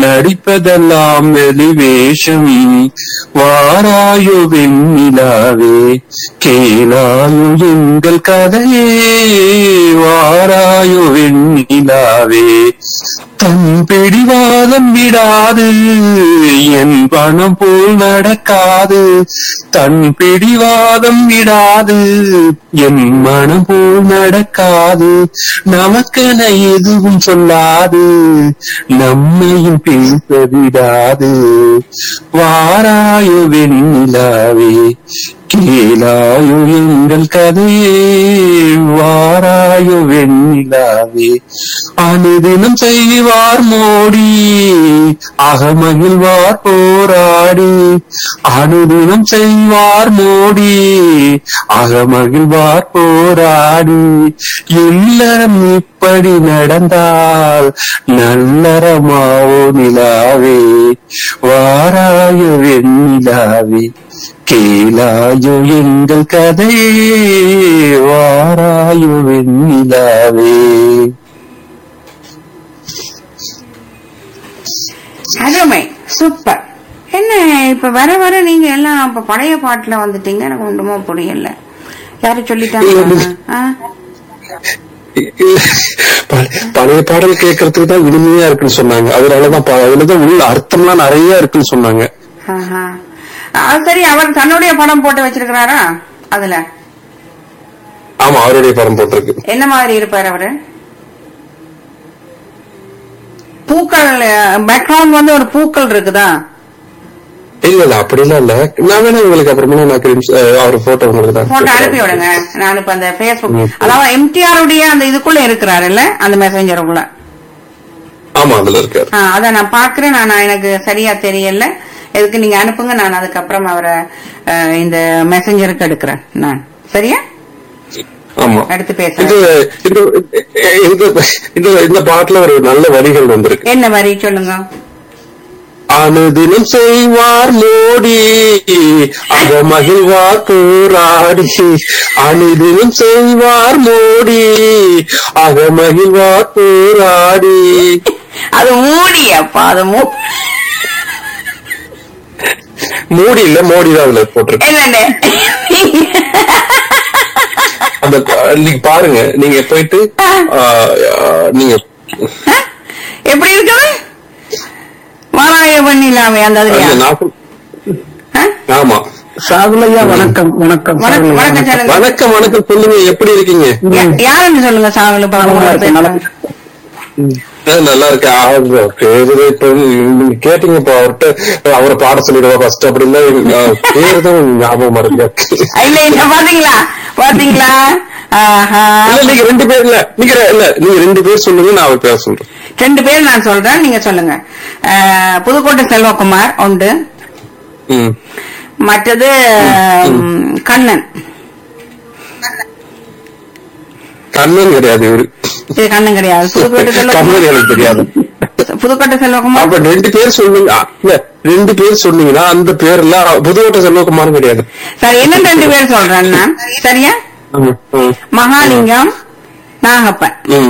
நடிப்பதெல்லாம் வெளிவேஷம் வாராயோ வெண்ணிலாவே கேளாயோ எங்கள் கதையே வாராயோ வெண்ணிலாவே தன் பிடிவாதம் விடாது என் பணம் போல் நடக்காது தன் பிடிவாதம் விடாது என் மனம் போல் நடக்காது நமக்கென எதுவும் சொல்லாது நம்மையும் பேச விடாது வாராயோ வெண்ணிலாவே கேளாயோ எங்கள் கதையே வாராயோ வெண்ணிலாவே அனுதினம் செய்வார் மோடி அகமகிழ்வார் போராடி அனுதினம் செய்வார் மோடி அகமகிழ்வார் போராடி இல்லறம் இப்படி நடந்தால் நல்லறமாவோ நிலாவே வாராயோ வெண்ணிலாவே கேளாயோ எங்கள் கதையே வாராயோ வெண்ணிலாவே அருமை சூப்பர் என்ன இப்ப வர வர நீங்க எல்லாம் இப்ப பழைய பாட்டுல வந்துட்டீங்க எனக்கு ஒன்றுமோ புரியல யாரு சொல்லிட்டாங்க ஆ? பழைய- பழைய பாடல் கேட்கறதுக்கு தான் இனிமையா இருக்குன்னு சொன்னாங்க அதனாலதான் ப- அதுலதான் உள்ள அர்த்தம்லாம் நிறைய இருக்குன்னு சொன்னாங்க ஆஹா. அது சரி அவர் தன்னுடைய படம் போட்டு வச்சிருக்கிறாரா அதுல ஆமா அவருடைய படம் போட்டிருக்கு என்ன மாதிரி இருப்பார் அவரு பூக்கள் பேக்ரவுண்ட் வந்து ஒரு பூக்கள் இருக்குதா இல்ல இல்ல அப்படிலாம் இல்ல நான் வேணா உங்களுக்கு அப்புறமா நான் கிரிம்ஸ்- அஹ், அவர் போட்டோ உங்களுக்கு தான் போட்டோ அனுப்பி விடுங்க நான் இப்ப அந்த பேஸ்புக் அதாவது எம்டிஆர் உடைய அந்த இதுக்குள்ள இருக்கிறாருல்ல அந்த மெசஞ்சருக்குள்ள ஆமா அதுல இருக்காரு ஆ, அத நான் பாக்குறேன் நான் நான் எனக்கு சரியா தெரியல எதுக்கு நீங்க அனுப்புங்க நான் அதுக்கப்புறம் அவரை அஹ், இந்த மெசஞ்சருக்கு எடுக்கிறேன் நான் சரியா ஆமா அடுத்து இது பேசுறேன் இது இந்த இந்த இந்த பாட்டுல ஒரு நல்ல வரிகள் வந்திருக்கு என்ன மாதிரி சொல்லுங்க அனுதினம் செய்வார் மோடி அக மகிழ்வார் போராடி அனுதினம் செய்வார் மோடி அக மகிழ்வார் போராடி அது மூடி அப்பா அது மூ மூடி இல்ல மோடி தான் அதுல போட்டிருக்கு என்னண்டு அந்த நீங்க பாருங்க நீங்க போயிட்டு ஆ, ஆ, நீங்க எப்படி இருக்குது வாராய பண்ணிடலாமே அந்த அந்த அதுலயா நாக்கு- ஆ? ஆமா சாகுலையா வணக்கம் வணக்கம் வணக்கம் வணக்கம் சொல்லுங்க வணக்கம் வணக்கம் சொல்லுங்க எப்படி இருக்கீங்க யா- யாருன்னு சொல்லுங்க சாகுல நல்லா இருக்கேன், நல்லா ஆ, நல்லா இருக்கு ஆ, பேரு இப்ப நீங்க கேட்டீங்க இப்ப அவர்கிட்ட அவரை பாட சொல்லிடுவா ஃபர்ஸ்ட் அப்படின்னா பேரு தான் ஞாபகம் இருக்கு இல்ல இல்ல பாத்தீங்களா பாத்தீங்களா ஆஹா இல்ல நீங்க ரெண்டு பேர் இல்ல நீங்க ரெ- இல்ல நீங்க ரெண்டு பேர் சொல்லுங்க நான் அவர் பேர சொல்றேன் ரெண்டு பேர் நான் சொல்றேன் நீங்க சொல்லுங்க அஹ், புதுக்கோட்டை செல்வகுமார் உண்டு ம் மற்றது ம், கண்ணன் கண்ணன் கிடையாது இவரு இது கண்ணன் கிடையாது புதுக்கோட்டை கண்ணன் செல்வகுமார் எனக்கு தெரியாது புதுக்கோட்டை செல்வகுமார் அப்ப ரெண்டு பேர் சொல்லுங்க ஆ, இல்ல ரெண்டு பேர் சொன்னீங்கன்னா அந்த பேர்ல புதுக்கோட்டை செல்வகுமாரும் கிடையாது சரி என்ன ரெண்டு பேர் சொல்றேன் நான் சரியா ம், ம், மகாலிங்கம் நாகப்பன் ம்